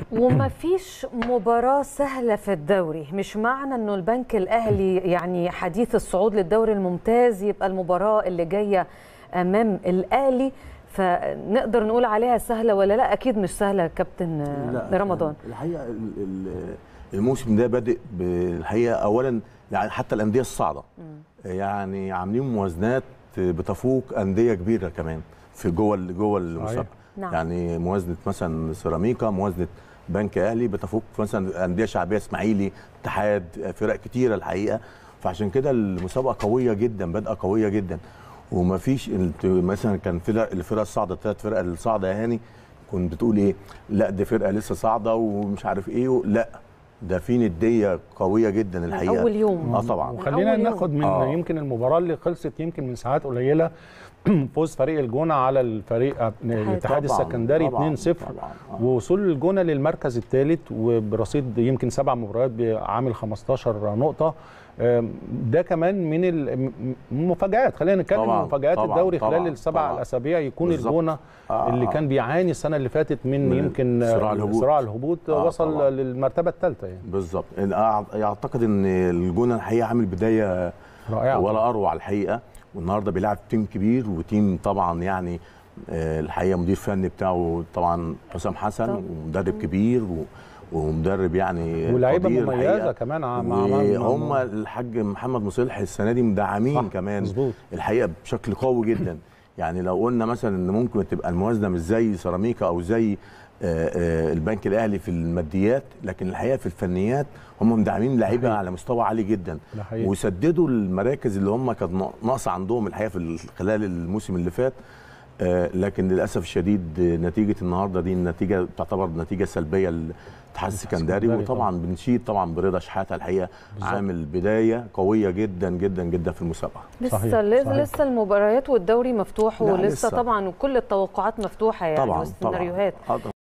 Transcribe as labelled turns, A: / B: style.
A: وما فيش مباراة سهلة في الدوري مش معنى انه البنك الاهلي يعني حديث الصعود للدوري الممتاز يبقى المباراة اللي جاية امام الاهلي فنقدر نقول عليها سهلة ولا لا اكيد مش سهلة يا كابتن
B: لا،
A: رمضان
B: الحقيقه ال- ال- الموسم ده بادئ بالحقيقه اولا يعني حتى الانديه الصاعده يعني عاملين موازنات بتفوق انديه كبيره كمان في جوه ال- جوه المسابقه
A: نعم.
B: يعني موازنه مثلا سيراميكا موازنه بنك اهلي بتفوق مثلا انديه شعبيه اسماعيلي اتحاد فرق كتيره الحقيقه فعشان كده المسابقه قويه جدا بادئه قويه جدا وما فيش انت مثلا كان فرق الفرق الصاعده الثلاث فرق الصاعده يا هاني كنت بتقول ايه لا دي فرقه لسه صاعده ومش عارف ايه و- لا ده في نديه قويه جدا الحقيقه
A: أول يوم.
B: اه طبعا
C: وخلينا
A: أول يوم.
C: ناخد من
B: آه.
C: يمكن المباراه اللي خلصت يمكن من ساعات قليله فوز فريق الجونه على الفريق الاتحاد
B: طبعاً،
C: السكندري
B: طبعاً،
C: 2-0
B: طبعاً، آه.
C: ووصول الجونه للمركز الثالث وبرصيد يمكن سبع مباريات بعامل 15 نقطه آم، ده كمان من ال- المفاجآت خلينا نتكلم
B: طبعاً،
C: عن مفاجآت
B: طبعاً،
C: الدوري
B: طبعاً،
C: خلال السبع
B: طبعاً.
C: الاسابيع يكون
B: بالظبط.
C: الجونه
B: آه،
C: اللي
B: آه.
C: كان بيعاني السنه اللي فاتت من,
B: من
C: يمكن
B: صراع الهبوط.
C: صراع الهبوط
B: آه،
C: وصل
B: طبعاً.
C: للمرتبه الثالثه يعني
B: بالظبط أع- اعتقد ان الجونه الحقيقه عامل بدايه
C: رائعه
B: ولا اروع الحقيقه والنهارده بيلعب تيم كبير وتيم طبعا يعني آه، الحقيقه مدير فني بتاعه طبعا حسام حسن
A: طبعاً.
B: ومدرب كبير و- ومدرب يعني
C: ولاعيبه
B: قدير
C: مميزه
B: الحقيقة.
C: كمان مع مع- مع-
B: وهم الحاج محمد مصلح السنه دي مدعمين
C: صح،
B: كمان
C: مظبوط.
B: الحقيقه بشكل قوي جدا يعني لو قلنا مثلا ان ممكن تبقى الموازنه مش زي سيراميكا او زي آه، آه، البنك الاهلي في الماديات لكن الحقيقه في الفنيات هم مدعمين لعيبه على مستوى عالي جدا
C: ده حقيقي.
B: وسددوا المراكز اللي هم كانت ناقصه عندهم الحقيقه في ال- خلال الموسم اللي فات آه، لكن للاسف الشديد آه، نتيجه النهارده دي النتيجه تعتبر نتيجه سلبيه للاتحاد السكندري
C: السكندري
B: وطبعا بنشيد طبعا برضا شحاته الحقيقه عامل بدايه قويه جدا جدا جدا في المسابقه
A: لسه
C: صحيح،
A: لسه,
C: صحيح.
A: لسه المباريات والدوري مفتوح
B: لا،
A: ولسه
B: لسه.
A: طبعا وكل التوقعات مفتوحه يعني
B: طبعا طبعا
A: والسيناريوهات
B: آه،